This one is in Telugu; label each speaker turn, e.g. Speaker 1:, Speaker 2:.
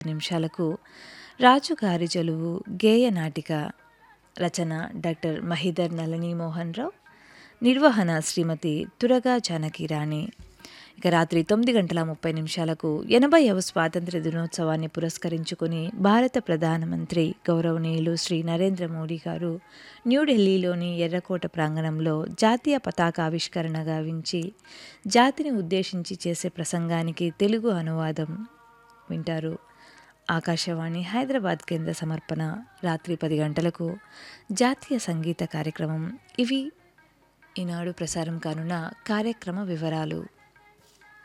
Speaker 1: నిమిషాలకు రాజుగారి జలువు గేయ నాటిక రచన డాక్టర్ మహిదర్ నళిని మోహన్ రావు నిర్వహణ శ్రీమతి తురగా జానకి రాణి ఇక రాత్రి తొమ్మిది గంటల ముప్పై నిమిషాలకు ఎనభైవ స్వాతంత్ర దినోత్సవాన్ని పురస్కరించుకుని భారత ప్రధానమంత్రి గౌరవనీయులు శ్రీ నరేంద్ర మోడీ గారు న్యూఢిల్లీలోని ఎర్రకోట ప్రాంగణంలో జాతీయ పతాకావిష్కరణ గావించి జాతిని ఉద్దేశించి చేసే ప్రసంగానికి తెలుగు అనువాదం వింటారు ఆకాశవాణి హైదరాబాద్ కేంద్ర సమర్పణ రాత్రి పది గంటలకు జాతీయ సంగీత కార్యక్రమం ఇవి ఈనాడు ప్రసారం కానున్న కార్యక్రమ వివరాలు